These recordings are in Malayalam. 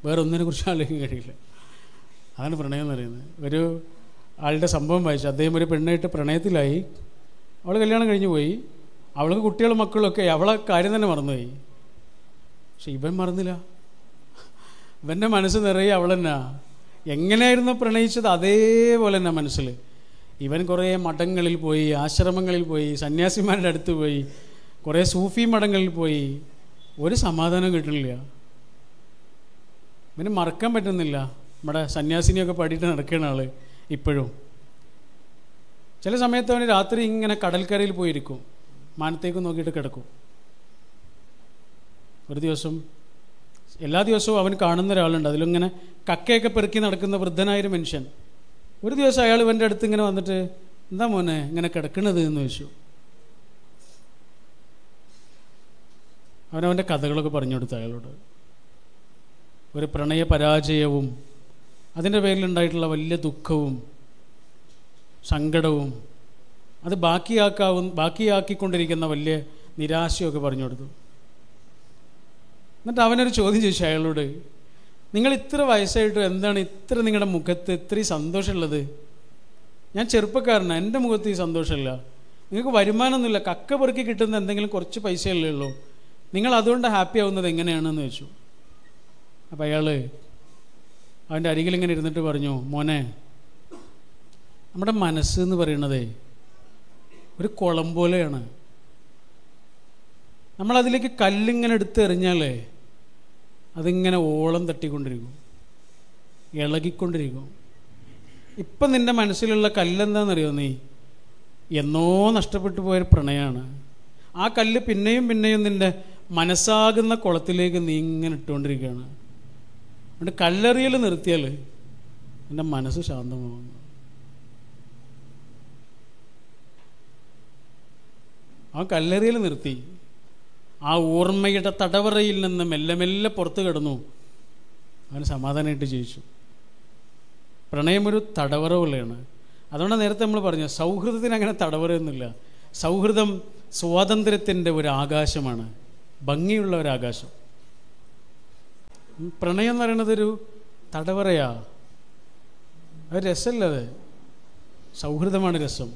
വേറെ ഒന്നിനെ കുറിച്ച് ആലോചിക്കാൻ കഴിയില്ല അതാണ് പ്രണയം എന്ന് പറയുന്നത് ഒരു ആളുടെ സംഭവം വായിച്ചു അദ്ദേഹം ഒരു പെണ്ണായിട്ട് പ്രണയത്തിലായി അവൾ കല്യാണം കഴിഞ്ഞു പോയി അവൾക്ക് കുട്ടികളും മക്കളൊക്കെ അവളെ കാര്യം തന്നെ മറന്നുപോയി പക്ഷെ ഇവൻ മറന്നില്ല ഇവൻ്റെ മനസ്സ് നിറയെ അവൾ തന്നെ എങ്ങനെയായിരുന്നു പ്രണയിച്ചത് അതേപോലെ തന്നെ മനസ്സിൽ ഇവൻ കുറേ മഠങ്ങളിൽ പോയി ആശ്രമങ്ങളിൽ പോയി സന്യാസിമാരുടെ അടുത്ത് പോയി കുറേ സൂഫി മഠങ്ങളിൽ പോയി ഒരു സമാധാനം കിട്ടണില്ല ഇവന് മറക്കാൻ പറ്റുന്നില്ല നമ്മുടെ സന്യാസിനിയൊക്കെ പാടിയിട്ട് നടക്കുന്ന ആള് ഇപ്പോഴും ചില സമയത്ത് അവന് രാത്രി ഇങ്ങനെ കടൽക്കരയിൽ പോയിരിക്കും മാനത്തേക്ക് നോക്കിയിട്ട് കിടക്കും ഒരു ദിവസം എല്ലാ ദിവസവും അവൻ കാണുന്ന ഒരാളുണ്ട് അതിലിങ്ങനെ കക്കയൊക്കെ പെറുക്കി നടക്കുന്ന വൃദ്ധനായൊരു മനുഷ്യൻ ഒരു ദിവസം അയാൾ ഇവൻ്റെ അടുത്ത് ഇങ്ങനെ വന്നിട്ട് എന്താ മോനെ ഇങ്ങനെ കിടക്കണത് എന്ന് ചോദിച്ചു അവനവൻ്റെ കഥകളൊക്കെ പറഞ്ഞു കൊടുത്തു അയാളോട് ഒരു പ്രണയ പരാജയവും അതിൻ്റെ പേരിലുണ്ടായിട്ടുള്ള വലിയ ദുഃഖവും സങ്കടവും അത് ബാക്കിയാക്കാവും ബാക്കിയാക്കിക്കൊണ്ടിരിക്കുന്ന വലിയ നിരാശയൊക്കെ പറഞ്ഞു കൊടുത്തു എന്നിട്ട് അവനൊരു ചോദ്യം ചോദിച്ചു അയാളോട് നിങ്ങൾ ഇത്ര വയസ്സായിട്ടും എന്താണ് ഇത്ര നിങ്ങളുടെ മുഖത്ത് ഇത്രയും സന്തോഷമുള്ളത് ഞാൻ ചെറുപ്പക്കാരനാണ് എൻ്റെ മുഖത്ത് ഈ സന്തോഷമില്ല നിങ്ങൾക്ക് വരുമാനമൊന്നുമില്ല കക്ക പെറുക്കി കിട്ടുന്ന എന്തെങ്കിലും കുറച്ച് പൈസയല്ലേ ഉള്ളൂ നിങ്ങൾ അതുകൊണ്ട് ഹാപ്പി ആവുന്നത് എങ്ങനെയാണെന്ന് ചോദിച്ചു അപ്പം അയാൾ അവൻ്റെ അരികിൽ ഇങ്ങനെ ഇരുന്നിട്ട് പറഞ്ഞു മോനെ നമ്മുടെ മനസ്സ് എന്ന് പറയുന്നതേ ഒരു കുളം പോലെയാണ് നമ്മളതിലേക്ക് കല്ലിങ്ങനെ എടുത്ത് എറിഞ്ഞാലേ അതിങ്ങനെ ഓളം തട്ടിക്കൊണ്ടിരിക്കും ഇളകിക്കൊണ്ടിരിക്കും ഇപ്പം നിൻ്റെ മനസ്സിലുള്ള കല്ലെന്താണെന്നറിയോ നീ എന്നോ നഷ്ടപ്പെട്ടു പോയൊരു പ്രണയമാണ് ആ കല്ല് പിന്നെയും പിന്നെയും നിൻ്റെ മനസ്സാകുന്ന കുളത്തിലേക്ക് നീ ഇങ്ങനെ ഇട്ടുകൊണ്ടിരിക്കുകയാണ് അതുകൊണ്ട് കല്ലെറിയൽ നിർത്തിയാൽ എൻ്റെ മനസ്സ് ശാന്തമാകുന്നു ആ കല്ലെറിയൽ നിർത്തി ആ ഓർമ്മയുടെ തടവറയിൽ നിന്ന് മെല്ലെ മെല്ലെ പുറത്തു കിടന്നു അവന് സമാധാനമായിട്ട് ജീവിച്ചു പ്രണയമൊരു തടവറ പോലെയാണ് അതുകൊണ്ട് നേരത്തെ നമ്മൾ പറഞ്ഞു സൗഹൃദത്തിന് അങ്ങനെ തടവറയൊന്നുമില്ല സൗഹൃദം സ്വാതന്ത്ര്യത്തിൻ്റെ ഒരു ആകാശമാണ് ഭംഗിയുള്ള ഒരു ആകാശം ഉം, പ്രണയം എന്ന് പറയുന്നത് ഒരു തടവറയാ അത് രസമല്ല അത് സൗഹൃദമാണ് രസം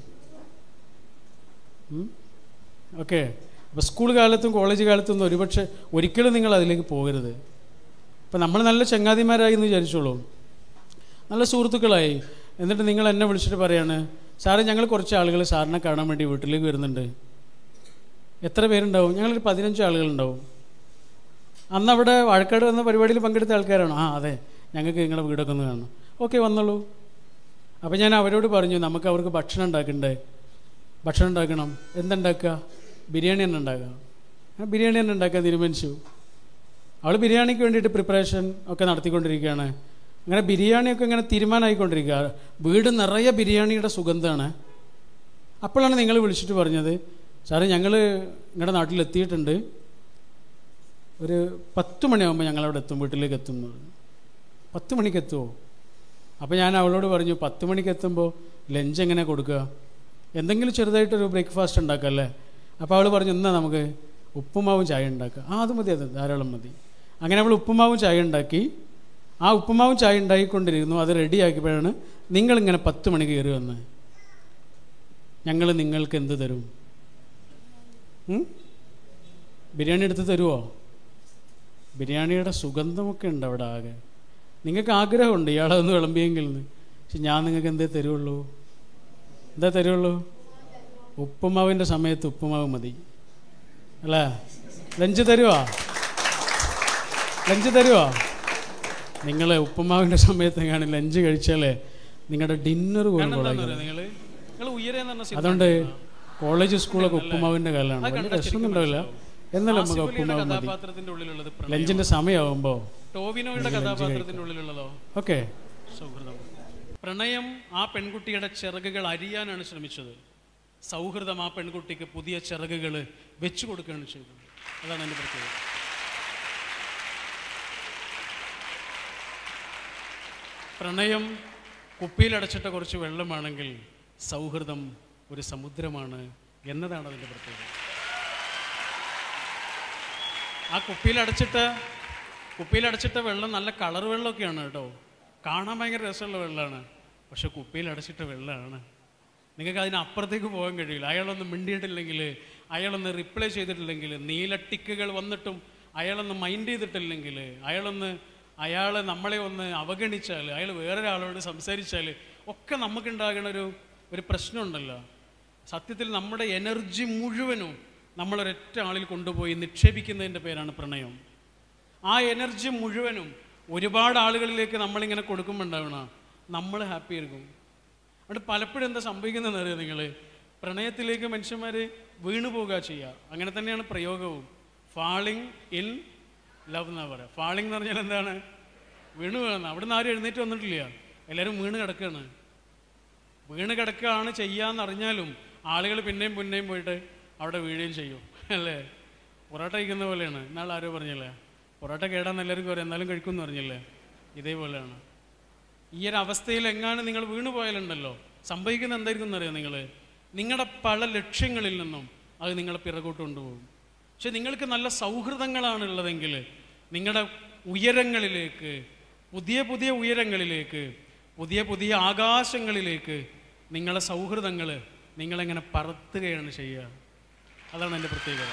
ഓക്കെ അപ്പോൾ സ്കൂൾ കാലത്തും കോളേജ് കാലത്തും ഒന്നും ഒരുപക്ഷെ ഒരിക്കലും നിങ്ങൾ അതിലേക്ക് പോകരുത് ഇപ്പം നമ്മൾ നല്ല ചങ്ങാതിമാരായി എന്ന് വിചാരിച്ചോളൂ നല്ല സുഹൃത്തുക്കളായി എന്നിട്ട് നിങ്ങൾ എന്നെ വിളിച്ചിട്ട് പറയാണ് സാറേ ഞങ്ങൾ കുറച്ച് ആളുകൾ സാറിനെ കാണാൻ വേണ്ടി വീട്ടിലേക്ക് വരുന്നുണ്ട് എത്ര പേരുണ്ടാവും ഞങ്ങളൊരു പതിനഞ്ച് ആളുകളുണ്ടാവും അന്ന് അവിടെ വാഴക്കാട് വന്ന പരിപാടിയിൽ പങ്കെടുത്ത ആൾക്കാരാണ് ആ അതെ ഞങ്ങൾക്ക് നിങ്ങളുടെ വീടൊക്കെ ഒന്ന് കാണണം ഓക്കെ വന്നോളൂ അപ്പോൾ ഞാൻ അവരോട് പറഞ്ഞു നമുക്ക് അവർക്ക് ഭക്ഷണം ഉണ്ടാക്കണ്ടേ ഭക്ഷണം ഉണ്ടാക്കണം എന്തുണ്ടാക്കുക ബിരിയാണി തന്നെ ഉണ്ടാക്കുക ആ ബിരിയാണി തന്നെ ഉണ്ടാക്കാൻ തീരുമാനിച്ചു അവൾ ബിരിയാണിക്ക് വേണ്ടിയിട്ട് പ്രിപ്പറേഷൻ ഒക്കെ നടത്തിക്കൊണ്ടിരിക്കുകയാണ് അങ്ങനെ ബിരിയാണിയൊക്കെ ഇങ്ങനെ തീരുമാനമായിക്കൊണ്ടിരിക്കുക വീട് നിറയെ ബിരിയാണിയുടെ സുഗന്ധമാണ് അപ്പോഴാണ് നിങ്ങൾ വിളിച്ചിട്ട് പറഞ്ഞത് സാറേ ഞങ്ങൾ നിങ്ങളുടെ നാട്ടിലെത്തിയിട്ടുണ്ട് ഒരു പത്ത് മണിയാകുമ്പോൾ ഞങ്ങളവിടെ എത്തും വീട്ടിലേക്ക് എത്തും എന്ന് പറഞ്ഞു പത്ത് മണിക്ക് എത്തുമോ അപ്പോൾ ഞാൻ അവളോട് പറഞ്ഞു പത്ത് മണിക്ക് എത്തുമ്പോൾ ലഞ്ച് എങ്ങനെ കൊടുക്കുക എന്തെങ്കിലും ചെറുതായിട്ടൊരു ബ്രേക്ക്ഫാസ്റ്റ് ഉണ്ടാക്കാം അല്ലേ അപ്പോൾ അവൾ പറഞ്ഞു എന്നാൽ നമുക്ക് ഉപ്പുമാവും ചായ ഉണ്ടാക്കുക ആ അത് മതി അത് ധാരാളം മതി അങ്ങനെ അവൾ ഉപ്പുമാവും ചായ ഉണ്ടാക്കി ആ ഉപ്പുമാവും ചായ ഉണ്ടാക്കിക്കൊണ്ടിരുന്നു അത് റെഡിയാക്കിയപ്പോഴാണ് നിങ്ങളിങ്ങനെ പത്ത് മണിക്ക് കയറി വന്ന് ഞങ്ങൾ നിങ്ങൾക്ക് എന്ത് തരും ഉം? ബിരിയാണി എടുത്ത് തരുമോ ബിരിയാണിയുടെ സുഗന്ധമൊക്കെ ഉണ്ട് അവിടെ ആകെ നിങ്ങൾക്ക് ആഗ്രഹമുണ്ട് ഇയാളതൊന്ന് വിളമ്പിയെങ്കിൽ എന്ന്. പക്ഷെ ഞാൻ നിങ്ങൾക്ക് എന്തേ തരുള്ളൂ എന്താ തരുള്ളൂ ഉപ്പുമാവിൻ്റെ സമയത്ത് ഉപ്പുമാവ് മതി അല്ലേ ലഞ്ച് തരുമോ ലഞ്ച് തരുമോ നിങ്ങൾ ഉപ്പുമാവിൻ്റെ സമയത്ത് എങ്ങാണ് ലഞ്ച് കഴിച്ചാലേ നിങ്ങളുടെ ഡിന്നർ പോലും കൊള്ളാം നിങ്ങൾ നിങ്ങൾ ഉയരെ എന്ന് പറഞ്ഞ സിനിമ അതുകൊണ്ട് കോളേജ് സ്കൂളൊക്കെ ഉപ്പുമാവിൻ്റെ കാലമാണ് വലിയ കണ്ടാ രസമൊന്നും ഉണ്ടാവില്ല എന്നാലും നമുക്ക് ആസിഫലിയുടെ ഉപ്പുമാവ് മതി കഥാപാത്രത്തിന്റെ ഉള്ളിലുള്ളത് പ്രണയം. ലഞ്ചിൻ്റെ സമയമാകുമ്പോൾ ടോവിനോയുടെ കഥാപാത്രത്തിന്റെ ഉള്ളിലുള്ളതോ ഓക്കെ സൗഹൃദം പ്രണയം ആ പെൺകുട്ടിയുടെ ചിറകുകൾ അരിയാനാണ് ശ്രമിച്ചത് സൗഹൃദം ആ പെൺകുട്ടിക്ക് പുതിയ ചിറകുകൾ വെച്ചു കൊടുക്കുകയാണ് ചെയ്തത് അതാണ് എൻ്റെ പ്രത്യേകത പ്രണയം കുപ്പിയിലടച്ചിട്ട കുറച്ച് വെള്ളമാണെങ്കിൽ സൗഹൃദം ഒരു സമുദ്രമാണ് എന്നതാണ് അതിൻ്റെ പ്രത്യേകത ആ കുപ്പിയിലടച്ചിട്ട് കുപ്പിയിൽ അടച്ചിട്ട വെള്ളം നല്ല കളർ വെള്ളമൊക്കെയാണ് കേട്ടോ കാണാൻ ഭയങ്കര രസമുള്ള വെള്ളമാണ് പക്ഷെ കുപ്പിയിൽ അടച്ചിട്ട വെള്ളമാണ് നിങ്ങൾക്ക് അതിനപ്പുറത്തേക്ക് പോകാൻ കഴിയില്ല അയാളൊന്ന് മിണ്ടിയിട്ടില്ലെങ്കിൽ അയാളൊന്ന് റിപ്ലൈ ചെയ്തിട്ടില്ലെങ്കിൽ നീല ടിക്കുകൾ വന്നിട്ടും അയാളൊന്ന് മൈൻഡ് ചെയ്തിട്ടില്ലെങ്കിൽ അയാളൊന്ന് അയാളെ നമ്മളെ ഒന്ന് അവഗണിച്ചാൽ അയാൾ വേറൊരാളോട് സംസാരിച്ചാൽ ഒക്കെ നമുക്കുണ്ടാകുന്ന ഒരു ഒരു പ്രശ്നമുണ്ടല്ലോ സത്യത്തിൽ നമ്മുടെ എനർജി മുഴുവനും നമ്മളൊരൊറ്റ ആളിൽ കൊണ്ടുപോയി നിക്ഷേപിക്കുന്നതിൻ്റെ പേരാണ് പ്രണയം ആ എനർജി മുഴുവനും ഒരുപാട് ആളുകളിലേക്ക് നമ്മളിങ്ങനെ കൊടുക്കുമ്പോൾ ഉണ്ടാവണ നമ്മൾ ഹാപ്പി ആയിരിക്കും അതുകൊണ്ട് പലപ്പോഴും എന്താ സംഭവിക്കുന്നതെന്ന് അറിയാം നിങ്ങൾ പ്രണയത്തിലേക്ക് മനുഷ്യന്മാർ വീണു പോകുക ചെയ്യുക അങ്ങനെ തന്നെയാണ് പ്രയോഗവും ഫാളിങ് ഇൻ ലവ് എന്നാ പറയുക ഫാളിങ് എന്ന് പറഞ്ഞാൽ എന്താണ് വീണ് വീഴുന്ന അവിടുന്ന് ആരും എഴുന്നേറ്റ് വന്നിട്ടില്ല എല്ലാവരും വീണ് കിടക്കുകയാണ് വീണ് കിടക്കുകയാണ് ചെയ്യാന്നറിഞ്ഞാലും ആളുകൾ പിന്നെയും പിന്നെയും പോയിട്ട് അവിടെ വീഴുകയും ചെയ്യും അല്ലേ പൊറോട്ട കഴിക്കുന്ന പോലെയാണ് ഇന്നാൾ ആരോ പറഞ്ഞല്ലേ പൊറോട്ട കേടാന്ന് എല്ലാവർക്കും പറയാം എന്നാലും കഴിക്കുമെന്ന് പറഞ്ഞില്ലേ ഇതേപോലെയാണ് ഈ ഒരു അവസ്ഥയിൽ എങ്ങാനും നിങ്ങൾ വീണു പോയാലുണ്ടല്ലോ സംഭവിക്കുന്ന എന്തായിരിക്കും എന്നറിയാം നിങ്ങൾ നിങ്ങളുടെ പല ലക്ഷ്യങ്ങളിൽ നിന്നും അത് നിങ്ങളെ പിറകോട്ട് കൊണ്ടുപോകും പക്ഷെ നിങ്ങൾക്ക് നല്ല സൗഹൃദങ്ങളാണ് ഉള്ളതെങ്കിൽ നിങ്ങളുടെ ഉയരങ്ങളിലേക്ക് പുതിയ പുതിയ ഉയരങ്ങളിലേക്ക് പുതിയ പുതിയ ആകാശങ്ങളിലേക്ക് നിങ്ങളെ സൗഹൃദങ്ങൾ നിങ്ങളെങ്ങനെ പറത്തുകയാണ് ചെയ്യുക അതാണ് എൻ്റെ പ്രത്യേകത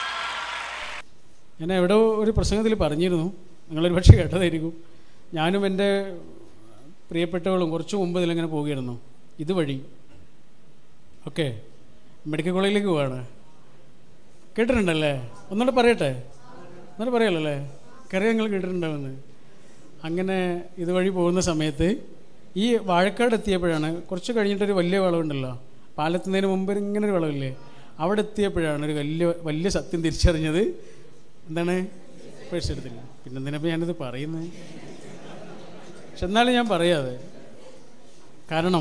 ഞാൻ എവിടെ ഒരു പ്രസംഗത്തിൽ പറഞ്ഞിരുന്നു നിങ്ങളൊരു പക്ഷേ കേട്ടതായിരിക്കും ഞാനും എൻ്റെ പ്രിയപ്പെട്ടവളും കുറച്ച് മുമ്പ് ഇതിലിങ്ങനെ പോവുകയായിരുന്നു ഇതുവഴി ഓക്കെ മെഡിക്കൽ കോളേജിലേക്ക് പോവാണ് കേട്ടിട്ടുണ്ടല്ലേ ഒന്നുകൂടെ പറയട്ടെ ഒന്നുകൂടെ പറയാമല്ലോ അല്ലേ കറിയ നിങ്ങൾ കേട്ടിട്ടുണ്ടാവുമെന്ന് അങ്ങനെ ഇതുവഴി പോകുന്ന സമയത്ത് ഈ വാഴക്കാട് എത്തിയപ്പോഴാണ് കുറച്ച് കഴിഞ്ഞിട്ടൊരു വലിയ വളവുണ്ടല്ലോ പാലെത്തുന്നതിന് മുമ്പ് ഒരു ഇങ്ങനെ ഒരു വളവില്ലേ അവിടെ എത്തിയപ്പോഴാണ് ഒരു വലിയ വലിയ സത്യം തിരിച്ചറിഞ്ഞത് എന്താണ് പേഴ്സ് എടുത്തില്ല പിന്നെ എന്തിനപ്പോൾ ഞാനിത് പറയുന്നത് പക്ഷെ എന്നാലും ഞാൻ പറയാതെ കാരണം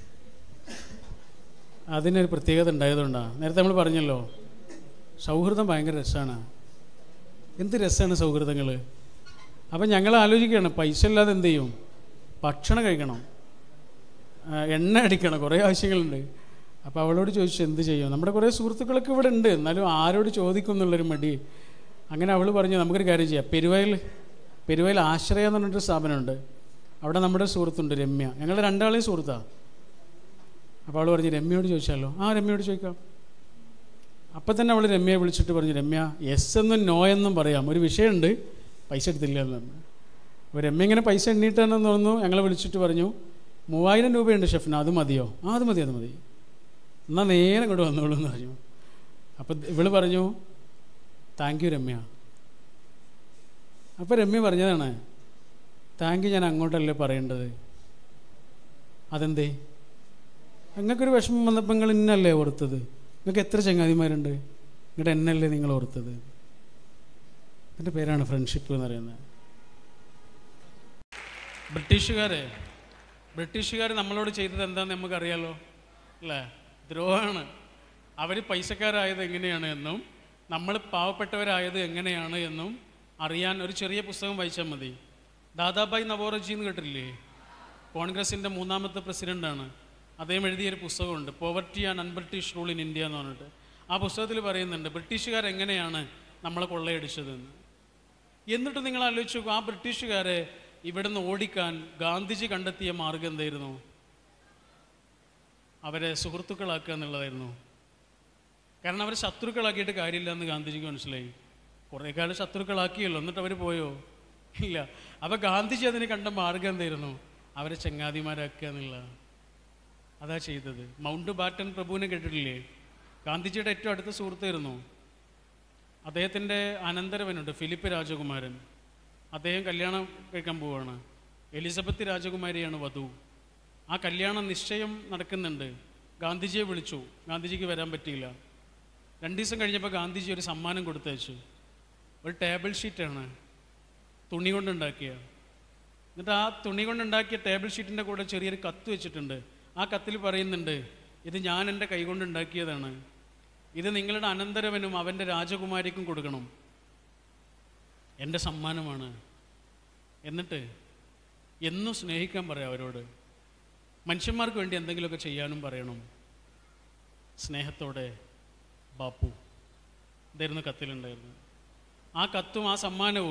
അതിനൊരു പ്രത്യേകത ഉണ്ടായതുകൊണ്ടാണ് നേരത്തെ നമ്മൾ പറഞ്ഞല്ലോ സൗഹൃദം ഭയങ്കര രസമാണ് എന്ത് രസമാണ് സൗഹൃദങ്ങൾ അപ്പം ഞങ്ങൾ ആലോചിക്കുകയാണ് പൈസ ഇല്ലാതെ എന്ത് ചെയ്യും ഭക്ഷണം കഴിക്കണം ആ, എണ്ണ അടിക്കണം കുറേ ആവശ്യങ്ങളുണ്ട് അപ്പോൾ അവളോട് ചോദിച്ചു എന്ത് ചെയ്യും നമ്മുടെ കുറേ സുഹൃത്തുക്കളൊക്കെ ഇവിടെ ഉണ്ട് എന്നാലും ആരോട് ചോദിക്കും എന്നുള്ളൊരു മടി അങ്ങനെ അവൾ പറഞ്ഞു നമുക്കൊരു കാര്യം ചെയ്യാം പെരുവയൽ പെരുവയൽ ആശ്രയ എന്ന് പറഞ്ഞിട്ടൊരു സ്ഥാപനമുണ്ട് അവിടെ നമ്മുടെ സുഹൃത്തുണ്ട് രമ്യ ഞങ്ങൾ രണ്ടാളെയും സുഹൃത്താണ് അപ്പോൾ അവൾ പറഞ്ഞു രമ്യയോട് ചോദിച്ചാലോ ആ രമ്യയോട് ചോദിക്കാം അപ്പം തന്നെ അവൾ രമ്യയെ വിളിച്ചിട്ട് പറഞ്ഞു രമ്യ എസ് എന്നും നോ എന്നും പറയാം ഒരു വിഷയമുണ്ട് പൈസ എടുത്തില്ല എന്ന് പറഞ്ഞു അപ്പോൾ രമ്യ ഇങ്ങനെ പൈസ എണ്ണീട്ടാണെന്ന് തോന്നുന്നു ഞങ്ങളെ വിളിച്ചിട്ട് പറഞ്ഞു മൂവായിരം രൂപയുണ്ട് ഷെഫിന് അത് മതിയോ ആ അത് മതി അത് മതി എന്നാൽ നേരെ ഇങ്ങോട്ട് വന്നോളൂ എന്ന് പറഞ്ഞു അപ്പം ഇവള് പറഞ്ഞു താങ്ക് യു രമ്യ അപ്പോൾ രമ്യ പറഞ്ഞതാണ് താങ്ക് യു ഞാൻ അങ്ങോട്ടല്ലേ പറയേണ്ടത് അതെന്തേ നിങ്ങൾക്കൊരു വിഷമം വന്നപ്പോൾ നിങ്ങൾ ഇന്നല്ലേ ഓർത്തത് നിങ്ങൾക്ക് എത്ര ചങ്ങാതിമാരുണ്ട് നിങ്ങളുടെ എന്നല്ലേ നിങ്ങൾ ഓർത്തത് അതിൻ്റെ പേരാണ് ഫ്രണ്ട്ഷിപ്പ് എന്ന് പറയുന്നത് ബ്രിട്ടീഷുകാരെ ബ്രിട്ടീഷുകാർ നമ്മളോട് ചെയ്തത് എന്താണെന്ന് നമുക്കറിയാലോ അല്ലേ ദ്രോഹമാണ് അവർ പൈസക്കാരായത് എങ്ങനെയാണ് എന്നും നമ്മൾ പാവപ്പെട്ടവരായത് എങ്ങനെയാണ് എന്നും അറിയാൻ ഒരു ചെറിയ പുസ്തകം വായിച്ചാൽ മതി ദാദാബായ് നവോറജി എന്ന് കേട്ടില്ലേ കോൺഗ്രസിൻ്റെ മൂന്നാമത്തെ പ്രസിഡൻ്റാണ് അദ്ദേഹം എഴുതിയൊരു പുസ്തകമുണ്ട് poverty and un-British rule in India എന്ന് പറഞ്ഞിട്ട് ആ പുസ്തകത്തിൽ പറയുന്നുണ്ട് ബ്രിട്ടീഷുകാർ എങ്ങനെയാണ് നമ്മളെ കൊള്ളയടിച്ചതെന്ന് എന്നിട്ട് നിങ്ങൾ ആലോചിച്ച് നോക്കൂ ആ ബ്രിട്ടീഷുകാരെ ഇവിടുന്ന് ഓടിക്കാൻ ഗാന്ധിജി കണ്ടെത്തിയ മാർഗം എന്തായിരുന്നു അവരെ സുഹൃത്തുക്കളാക്കുക എന്നുള്ളതായിരുന്നു കാരണം അവർ ശത്രുക്കളാക്കിയിട്ട് കാര്യമില്ല എന്ന് ഗാന്ധിജിക്ക് മനസ്സിലായി കുറേ കാലം ശത്രുക്കളാക്കിയല്ലോ എന്നിട്ട് അവർ പോയോ ഇല്ല അപ്പോൾ ഗാന്ധിജി അതിന് കണ്ട മാർഗം എന്തായിരുന്നു അവരെ ചങ്ങാതിമാരാക്കുക എന്നുള്ള അതാ ചെയ്തത് മൗണ്ട് ബാറ്റൻ പ്രഭുവിനെ കേട്ടിട്ടില്ലേ ഗാന്ധിജിയുടെ ഏറ്റവും അടുത്ത സുഹൃത്തായിരുന്നു അദ്ദേഹത്തിൻ്റെ അനന്തരവനുണ്ട് ഫിലിപ്പ് രാജകുമാരൻ അദ്ദേഹം കല്യാണം കഴിക്കാൻ പോവുകയാണ് എലിസബത്ത് രാജകുമാരിയാണ് വധു ആ കല്യാണം നിശ്ചയം നടക്കുന്നുണ്ട് ഗാന്ധിജിയെ വിളിച്ചു ഗാന്ധിജിക്ക് വരാൻ പറ്റിയില്ല രണ്ട് ദിവസം കഴിഞ്ഞപ്പോൾ ഗാന്ധിജി ഒരു സമ്മാനം കൊടുത്തയച്ചു ഒരു ടേബിൾ ഷീറ്റാണ് തുണി കൊണ്ടുണ്ടാക്കിയ എന്നിട്ട് ആ തുണി കൊണ്ടുണ്ടാക്കിയ ടേബിൾ ഷീറ്റിൻ്റെ കൂടെ ചെറിയൊരു കത്ത് വെച്ചിട്ടുണ്ട് ആ കത്തിൽ പറയുന്നുണ്ട് ഇത് ഞാൻ എൻ്റെ കൈകൊണ്ട് ഉണ്ടാക്കിയതാണ് ഇത് നിങ്ങളുടെ അനന്തരവനും അവൻ്റെ രാജകുമാരിക്കും കൊടുക്കണം എൻ്റെ സമ്മാനമാണ് എന്നിട്ട് എന്നും സ്നേഹിക്കാൻ പറയാം അവരോട് മനുഷ്യന്മാർക്ക് വേണ്ടി എന്തെങ്കിലുമൊക്കെ ചെയ്യാനും പറയണം സ്നേഹത്തോടെ ബാപ്പു ഇതായിരുന്നു കത്തിലുണ്ടായിരുന്നു ആ കത്തും ആ സമ്മാനവും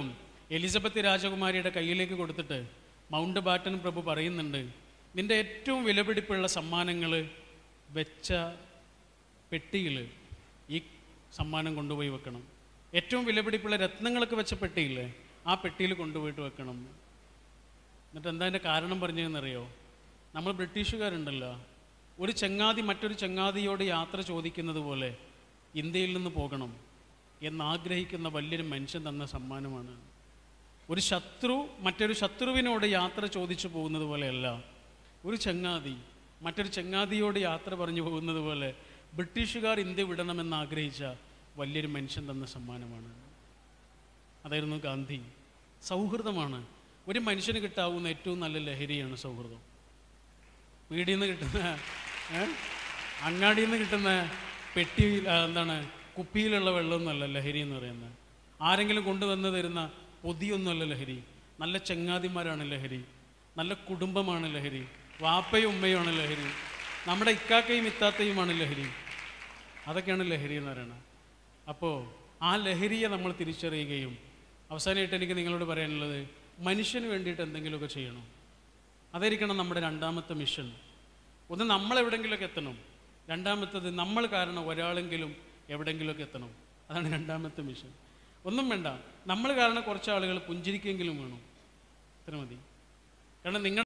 എലിസബത്ത് രാജകുമാരിയുടെ കയ്യിലേക്ക് കൊടുത്തിട്ട് മൗണ്ട് ബാറ്റൻ പ്രഭു പറയുന്നുണ്ട് നിന്റെ ഏറ്റവും വിലപിടിപ്പുള്ള സമ്മാനങ്ങൾ വെച്ച പെട്ടിയിൽ ഈ സമ്മാനം കൊണ്ടുപോയി വെക്കണം ഏറ്റവും വിലപിടിപ്പുള്ള രത്നങ്ങളൊക്കെ വെച്ച പെട്ടിയില്ലേ ആ പെട്ടിയിൽ കൊണ്ടുപോയിട്ട് വെക്കണം എന്നിട്ട് എന്താ അതിൻ്റെ കാരണം പറഞ്ഞതെന്നറിയോ നമ്മൾ ബ്രിട്ടീഷുകാരുണ്ടല്ലോ ഒരു ചങ്ങാതി മറ്റൊരു ചങ്ങാതിയോട് യാത്ര ചോദിക്കുന്നത് പോലെ ഇന്ത്യയിൽ നിന്ന് പോകണം എന്നാഗ്രഹിക്കുന്ന വലിയൊരു മനുഷ്യൻ തന്ന സമ്മാനമാണ് ഒരു ശത്രു മറ്റൊരു ശത്രുവിനോട് യാത്ര ചോദിച്ചു പോകുന്നത് പോലെയല്ല ഒരു ചങ്ങാതി മറ്റൊരു ചങ്ങാതിയോട് യാത്ര പറഞ്ഞു പോകുന്നത് പോലെ ബ്രിട്ടീഷുകാർ ഇന്ത്യ വിടണമെന്ന് ആഗ്രഹിച്ച വലിയൊരു മനുഷ്യൻ തന്ന സമ്മാനമാണ് അതായിരുന്നു ഗാന്ധി സൗഹൃദമാണ് ഒരു മനുഷ്യന് കിട്ടാവുന്ന ഏറ്റവും നല്ല ലഹരിയാണ് സൗഹൃദം വീടിൽ നിന്ന് കിട്ടുന്ന ഏ? അങ്ങാടിയിൽ നിന്ന് കിട്ടുന്ന പെട്ടിയിൽ ആ, എന്താണ് കുപ്പിയിലുള്ള വെള്ളമൊന്നുമല്ല ലഹരി എന്ന് പറയുന്നത് ആരെങ്കിലും കൊണ്ടുവന്ന് തരുന്ന പൊതിയൊന്നുമല്ല ലഹരി നല്ല ചങ്ങാതിമാരാണ് ലഹരി നല്ല കുടുംബമാണ് ലഹരി വാപ്പയും ഉമ്മയുമാണ് ലഹരി നമ്മുടെ ഇക്കാക്കയും ഇത്താത്തയുമാണ് ലഹരി അതൊക്കെയാണ് ലഹരി എന്ന് പറയുന്നത് അപ്പോൾ ആ ലഹരിയെ നമ്മൾ തിരിച്ചറിയുകയും അവസാനമായിട്ട് എനിക്ക് നിങ്ങളോട് പറയാനുള്ളത് മനുഷ്യന് വേണ്ടിയിട്ട് എന്തെങ്കിലുമൊക്കെ ചെയ്യണം അതായിരിക്കണം നമ്മുടെ രണ്ടാമത്തെ മിഷൻ ഒന്ന് നമ്മൾ എവിടെയെങ്കിലുമൊക്കെ എത്തണം രണ്ടാമത്തത് നമ്മൾ കാരണം ഒരാളെങ്കിലും എവിടെയെങ്കിലുമൊക്കെ എത്തണം അതാണ് രണ്ടാമത്തെ മിഷൻ ഒന്നും വേണ്ട നമ്മൾ കാരണം കുറച്ച് ആളുകൾ പുഞ്ചിരിക്കെങ്കിലും വേണം ഇത്ര മതി കാരണം നിങ്ങൾ